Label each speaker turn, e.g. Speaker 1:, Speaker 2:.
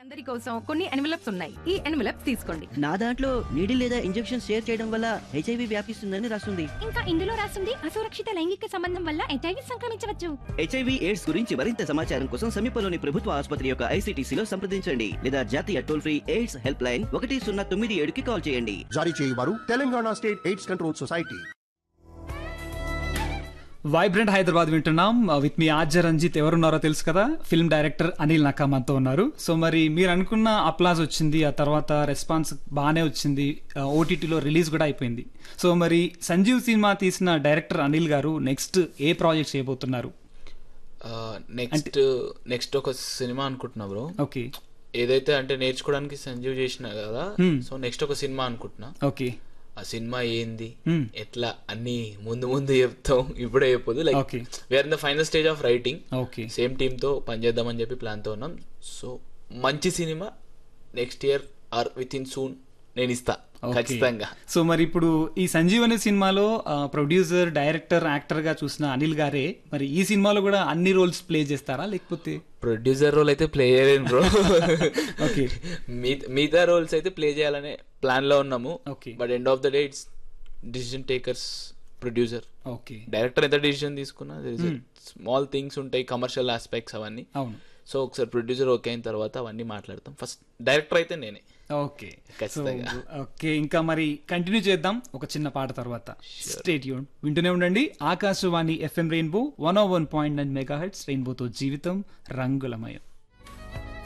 Speaker 1: అందరి కోసం కొన్ని ఎన్వలప్స్ ఉన్నాయి ఈ ఎన్వలప్స్ తీసుకోండి
Speaker 2: నా దాంట్లో నీడిల్ లేదా ఇంజెక్షన్ షేర్ చేయడం వల్ల హెచ్ఐవి వ్యాపిస్తుందని రాస్తుంది
Speaker 3: ఇంకా ఇందులో రాసింది అసురక్షిత లైంగిక సంబంధం వల్ల హెచ్ఐవి సంక్రమించవచ్చు
Speaker 2: హెచ్ఐవి ఎయిడ్స్ గురించి మరింత సమాచారం కోసం సమీపంలోని ప్రభుత్వ ఆసుపత్రి యొక్క ఐసీటీసీలో సంప్రదించండి లేదా జాతీయ toll free AIDS helpline ఒకటి సున్నా తొమ్మిది ఏడుకి కాల్ చేయండి
Speaker 4: జారీ చేయవారు Telangana state AIDS control society
Speaker 5: vibrant Hyderabad వింటున్నాం విత్ మీ ఆర్జ రంజిత్ ఎవరున్నారో తెలుసు కదా ఫిల్మ్ డైరెక్టర్ అనిల్ నకా మనతో ఉన్నారు సో మరి మీరు అనుకున్న అప్లాజ్ వచ్చింది ఆ తర్వాత రెస్పాన్స్ బాగానే వచ్చింది ఓటీటీలో రిలీజ్ కూడా అయిపోయింది సో మరి సంజీవ్ సినిమా తీసిన డైరెక్టర్ అనిల్ గారు నెక్స్ట్ ఏ ప్రాజెక్ట్ చేయబోతున్నారు
Speaker 6: నెక్స్ట్ నెక్స్ట్ ఒక సినిమా అనుకుంటున్నా బ్రో
Speaker 5: ఓకే
Speaker 6: ఏదైతే అంటే నేర్చుకోవడానికి సంజీవ్ చేసిన కదా
Speaker 5: Hmm.
Speaker 6: సో నెక్స్ట్ ఒక సినిమా అనుకుంటున్నా
Speaker 5: ఓకే
Speaker 6: ఆ సినిమా ఏంది
Speaker 5: Hmm.
Speaker 6: ఎట్లా అన్ని ముందు ముందు చెప్తాం ఇప్పుడే చెప్పదు like
Speaker 5: Okay.
Speaker 6: We're in the final stage of writing
Speaker 5: okay
Speaker 6: same team తో పనిచేద్దామని చెప్పి ప్లాన్ తో ఉన్నాం సో మంచి cinema next year or with in soon నేను ఇస్తా ఖచ్చితంగా
Speaker 5: సో మరి ఇప్పుడు ఈ సంజీవ్ అనే సినిమాలో ప్రొడ్యూసర్ డైరెక్టర్ యాక్టర్ గా చూసిన అనిల్ గారే మరి ఈ సినిమాలో కూడా అన్ని రోల్స్ ప్లే చేస్తారా లేకపోతే
Speaker 6: ప్రొడ్యూసర్ రోల్ అయితే ప్లే చేయలేను బ్రో
Speaker 5: ఓకే
Speaker 6: మిగతా రోల్స్ అయితే ప్లే చేయాలనే ప్లాన్ లో ఉన్నాము
Speaker 5: Okay.
Speaker 6: But end of the day it's decision takers producer
Speaker 5: okay
Speaker 6: director ఎంత డిసిజన్ తీసుకున్నా స్మాల్ థింగ్స్ ఉంటాయి కమర్షియల్ ఆస్పెక్ట్స్ అవన్నీ
Speaker 5: అవును
Speaker 6: సో ఒకసారి ప్రొడ్యూసర్ ఓకే అయిన తర్వాత అవన్నీ మాట్లాడతాం ఫస్ట్ డైరెక్టర్ అయితే నేనే
Speaker 5: ఓకే సో
Speaker 6: ఖచ్చితంగా.
Speaker 5: ఓకే ఇంకా మరి కంటిన్యూ చేద్దాం ఒక చిన్న పాట తర్వాత స్టేట్ యూన్ వింటూనే ఉండండి Akashvani FM rainbow one O one point nine mega hits రెయిన్బోతో జీవితం రంగులమయం